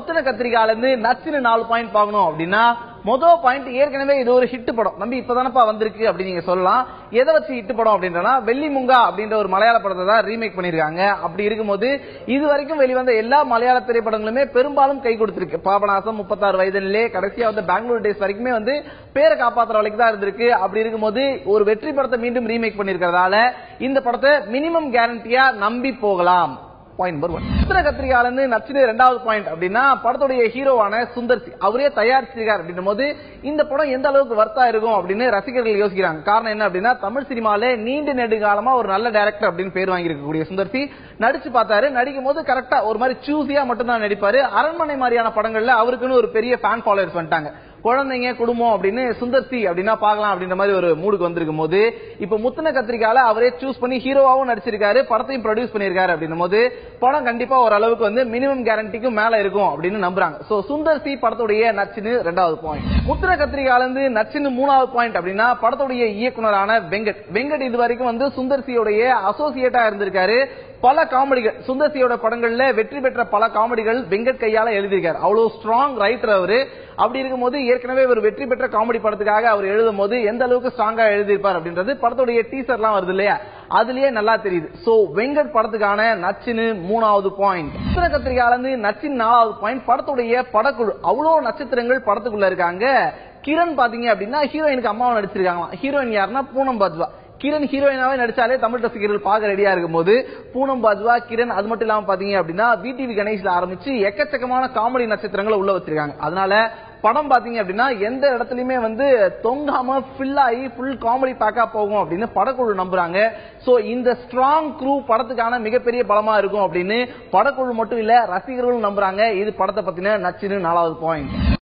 முத்தன கத்திரிக்கால இருந்து நச்சுன்னு நாலு பாயிண்ட் பார்க்கணும் அப்படின்னா மொதல் பாயிண்ட் ஏற்கனவே இது ஒரு ஹிட் படம் நம்பி இப்பதானப்பா வந்திருக்கு அப்படின்னு நீங்க சொல்லலாம் எதை வச்சு ஹிட் படம் அப்படின்றனா வெள்ளி முங்கா அப்படின்ற ஒரு மலையாள படத்தை தான் ரீமேக் பண்ணிருக்காங்க அப்படி இருக்கும்போது இது வரைக்கும் வெளிவந்த எல்லா மலையாள திரைப்படங்களுமே பெரும்பாலும் கை கொடுத்திருக்கு பாபநாசம் முப்பத்தாறு வயதிலே கடைசியா வந்து பெங்களூர் டேஸ் வரைக்குமே வந்து பேரை காப்பாத்துற வரைக்கும் தான் இருந்திருக்கு அப்படி இருக்கும்போது ஒரு வெற்றி படத்தை மீண்டும் ரீமேக் பண்ணிருக்கிறதால இந்த படத்தை மினிமம் கேரண்டியா நம்பி போகலாம் பாயிண்ட் நம்பர் ஒன் சித்திர கத்திரிக்கால இருந்து நச்சுன்னு ரெண்டாவது பாயிண்ட் அப்படின்னா படத்துடைய ஹீரோவான சுந்தர் சி அவரே தயாரிச்சிருக்கார் அப்படின்னும் போது இந்த படம் எந்த அளவுக்கு வர்த்தா இருக்கும் அப்படின்னு ரசிகர்கள் யோசிக்கிறாங்க காரணம் என்ன அப்படின்னா தமிழ் சினிமால நீண்ட நெடுகாலமா ஒரு நல்ல டைரக்டர் அப்படின்னு பேர் வாங்கியிருக்கக்கூடிய சுந்தர் சி நடிச்சு பார்த்தாரு நடிக்கும் போது கரெக்டா ஒரு மாதிரி சூசியா மட்டும் தான் நடிப்பாரு அரண்மனை மாதிரியான படங்கள்ல அவருக்குன்னு ஒரு பெரிய ஃபேன் ஃபாலோவர்ஸ் வந்துட்டாங்க குழந்தைங்க குடும்பம் அப்படின்னு சுந்தர் சி அப்படின்னா பார்க்கலாம் அப்படின்ற மாதிரி ஒரு மூடுக்கு வந்திருக்கும் போது இப்ப முத்தன கத்திரிக்கால அவரே சூஸ் பண்ணி ஹீரோவாவும் நடிச்சிருக்காரு படத்தையும் ப்ரொடியூஸ் பண்ணிருக்காரு அப்படின்னும் போது படம் கண்டிப்பா ஓரளவுக்கு வந்து மினிமம் கேரண்டிக்கும் மேல இருக்கும் அப்படின்னு நம்புறாங்க சோ சுந்தர் சி படத்துடைய நச்சுன்னு ரெண்டாவது பாயிண்ட் முத்தன கத்திரிக்கால இருந்து நச்சுன்னு மூணாவது பாயிண்ட் அப்படின்னா படத்துடைய இயக்குனரான வெங்கட் வெங்கட் இது வரைக்கும் வந்து சுந்தர் சியோடைய அசோசியேட்டா இருந்திருக்காரு பல காமெடிகள் சுந்தர்சியோட படங்கள்ல வெற்றி பெற்ற பல காமெடிகள் வெங்கட் கையால எழுதியிருக்காரு அவ்வளவு ஸ்ட்ராங் ரைட்டர் அவரு அப்படி இருக்கும்போது ஏற்கனவே ஒரு வெற்றி பெற்ற காமெடி படத்துக்காக அவர் எழுதும் போது எந்த அளவுக்கு ஸ்ட்ராங்கா எழுதியிருப்பார் அப்படின்றது படத்துடைய டீசர்லாம் வருது இல்லையா அதுலயே நல்லா தெரியுது சோ வெங்கட் படத்துக்கான நச்சுன்னு மூணாவது பாயிண்ட் சித்திர கத்திரிக்கால இருந்து நச்சின் நாலாவது பாயிண்ட் படத்துடைய படக்குழு அவ்வளவு நட்சத்திரங்கள் படத்துக்குள்ள இருக்காங்க கிரண் பாத்தீங்க அப்படின்னா ஹீரோயினுக்கு அம்மாவை நடிச்சிருக்காங்களாம் ஹீரோயின் யாருன்னா பூனம் பாஜ்வா கிரண் ஹீரோயினாவே நடிச்சாலே தமிழ் ரசிகர்கள் பார்க்க ரெடியா இருக்கும் போது பூனம் பாஜ்வா கிரண் அது மட்டும் இல்லாம பாத்தீங்க அப்படின்னா விடிவி கணேஷ்ல ஆரம்பிச்சு எக்கச்சக்கமான காமெடி நட்சத்திரங்களை உள்ள வச்சிருக்காங்க அதனால படம் பாத்தீங்க அப்படின்னா எந்த இடத்துலயுமே வந்து தொங்காம ஃபில் ஆகி ஃபுல் காமெடி பேக்கா போகும் அப்படின்னு படக்குழு நம்புறாங்க சோ இந்த ஸ்ட்ராங் க்ரூ படத்துக்கான மிகப்பெரிய பலமா இருக்கும் அப்படின்னு படக்குழு மட்டும் இல்ல ரசிகர்களும் நம்புறாங்க இது படத்தை பத்தின நச்சுன்னு நாலாவது பாயிண்ட்